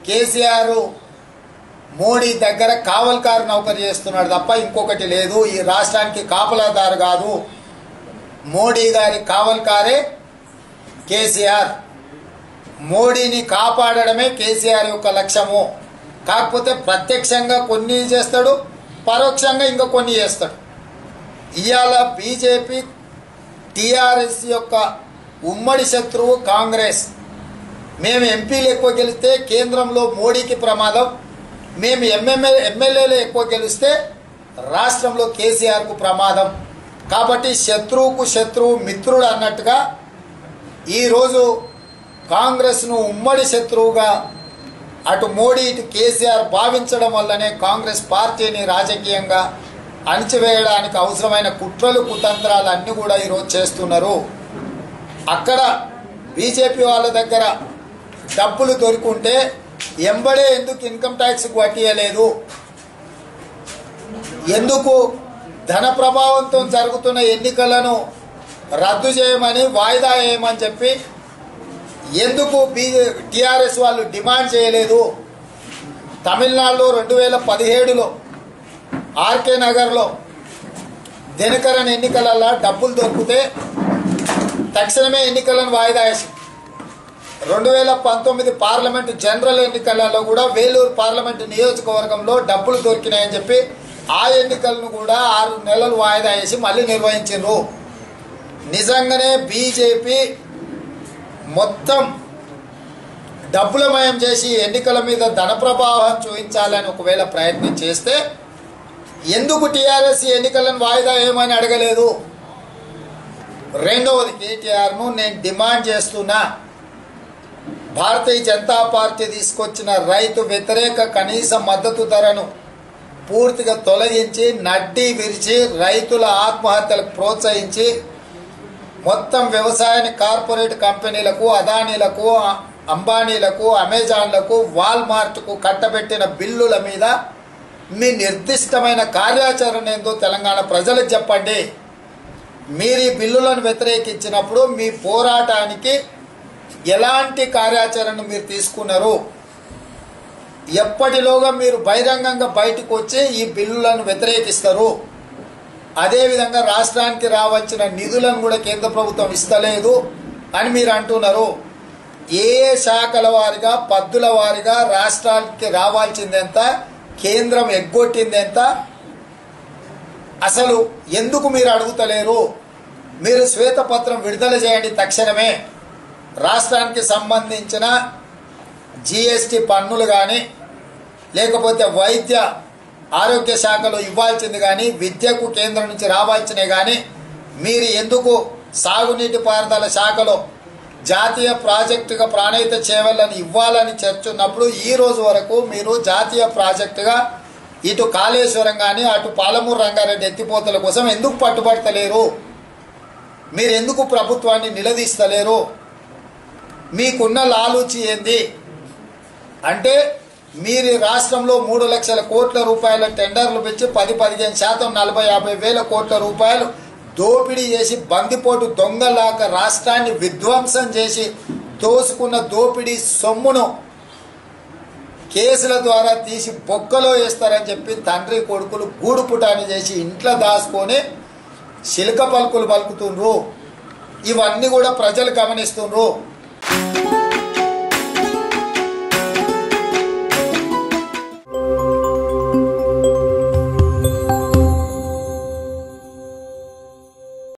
కేసీఆర్ మోడీ దగ్గర కావల్కారు నౌకరు చేస్తున్నాడు తప్ప ఇంకొకటి లేదు ఈ రాష్ట్రానికి కాపలాదారు కాదు మోడీ గారి కావల్కారే కేసీఆర్ మోడీని కాపాడడమే కేసీఆర్ యొక్క లక్ష్యము కాకపోతే ప్రత్యక్షంగా కొన్ని చేస్తాడు పరోక్షంగా ఇంకా కొన్ని చేస్తాడు ఇవాళ బీజేపీ టీఆర్ఎస్ యొక్క ఉమ్మడి శత్రువు కాంగ్రెస్ మేము ఎంపీలు ఎక్కువ గెలిస్తే కేంద్రంలో మోడీకి ప్రమాదం మేము ఎంఎంఏ ఎమ్మెల్యేలు ఎక్కువ గెలిస్తే రాష్ట్రంలో కేసీఆర్కు ప్రమాదం కాబట్టి శత్రువుకు శత్రువు మిత్రుడు అన్నట్టుగా ఈరోజు కాంగ్రెస్ను ఉమ్మడి శత్రువుగా అటు మోడీ ఇటు కేసీఆర్ భావించడం వల్లనే కాంగ్రెస్ పార్టీని రాజకీయంగా అణిచివేయడానికి అవసరమైన కుట్రలు కుతంత్రాలు అన్నీ కూడా ఈరోజు చేస్తున్నారు అక్కడ బీజేపీ వాళ్ళ దగ్గర డబ్బులు దొరుకుంటే ఎంబడే ఎందుకు ఇన్కమ్ ట్యాక్స్ కట్టియలేదు ఎందుకు ధన ప్రభావంతో జరుగుతున్న ఎన్నికలను రద్దు చేయమని వాయిదా వేయమని చెప్పి ఎందుకు బీ టీఆర్ఎస్ వాళ్ళు డిమాండ్ చేయలేదు తమిళనాడులో రెండు వేల పదిహేడులో ఆర్కే నగర్లో దినకరన్ ఎన్నికలలో డబ్బులు దొరికితే తక్షణమే ఎన్నికలను వాయిదా వేసి రెండు వేల పంతొమ్మిది పార్లమెంటు జనరల్ ఎన్నికలలో కూడా వేలూరు పార్లమెంటు నియోజకవర్గంలో డబ్బులు దొరికినాయని చెప్పి ఆ ఎన్నికలను కూడా ఆరు నెలలు వాయిదా వేసి మళ్ళీ నిర్వహించారు నిజంగానే బీజేపీ మొత్తం డబ్బులమయం చేసి ఎన్నికల మీద ధన ప్రభావం చూపించాలని ఒకవేళ ప్రయత్నం చేస్తే ఎందుకు టీఆర్ఎస్ ఎన్నికలను వాయిదా ఏమని అడగలేదు రెండవది కేటీఆర్ను నేను డిమాండ్ చేస్తున్నా భారతీయ జనతా పార్టీ తీసుకొచ్చిన రైతు వ్యతిరేక కనీస మద్దతు ధరను పూర్తిగా తొలగించి నడ్డి విరిచి రైతుల ఆత్మహత్యలకు ప్రోత్సహించి మొత్తం వ్యవసాయాన్ని కార్పొరేట్ కంపెనీలకు అదానీలకు అంబానీలకు అమెజాన్లకు వాల్మార్ట్కు కట్టబెట్టిన బిల్లుల మీద మీ నిర్దిష్టమైన కార్యాచరణ ఏందో తెలంగాణ ప్రజలకు చెప్పండి మీరు ఈ బిల్లులను వ్యతిరేకించినప్పుడు మీ పోరాటానికి ఎలాంటి కార్యాచరణ మీరు తీసుకున్నారు ఎప్పటిలోగా మీరు బహిరంగంగా బయటకు వచ్చి ఈ బిల్లులను వ్యతిరేకిస్తారు అదేవిధంగా రాష్ట్రానికి రావాల్సిన నిధులను కూడా కేంద్ర ప్రభుత్వం ఇస్తలేదు అని మీరు అంటున్నారు ఏ ఏ శాఖల వారిగా పద్దుల వారిగా రాష్ట్రానికి రావాల్సింది ఎంత కేంద్రం ఎగ్గొట్టింది ఎంత అసలు ఎందుకు మీరు అడుగుతలేరు మీరు శ్వేతపత్రం విడుదల చేయండి తక్షణమే రాష్ట్రానికి సంబంధించిన జిఎస్టి పన్నులు కానీ లేకపోతే వైద్య ఆరోగ్య శాఖలో ఇవ్వాల్సింది కానీ విద్యకు కేంద్రం నుంచి రావాల్సినవి కానీ మీరు ఎందుకు సాగునీటి పారుదల శాఖలో జాతీయ ప్రాజెక్టుగా ప్రాణహిత చేవలని ఇవ్వాలని చర్చున్నప్పుడు ఈ రోజు వరకు మీరు జాతీయ ప్రాజెక్టుగా ఇటు కాళేశ్వరం కానీ అటు పాలమూరు రంగారెడ్డి ఎత్తిపోతల కోసం ఎందుకు పట్టుబడతలేరు మీరు ఎందుకు ప్రభుత్వాన్ని నిలదీస్తలేరు మీకున్న లాలూచి ఏంది అంటే మీరు ఈ రాష్ట్రంలో మూడు లక్షల కోట్ల రూపాయల టెండర్లు పెంచి పది పదిహేను శాతం నలభై యాభై వేల కోట్ల రూపాయలు దోపిడీ చేసి బందిపోటు దొంగలాక రాష్ట్రాన్ని విధ్వంసం చేసి దోసుకున్న దోపిడీ సొమ్మును కేసుల ద్వారా తీసి బొక్కలో వేస్తారని చెప్పి తండ్రి కొడుకులు గూడు పుటాని చేసి ఇంట్లో దాచుకొని శిల్క పలుకులు పలుకుతుండ్రు ఇవన్నీ కూడా ప్రజలు గమనిస్తుండ్రు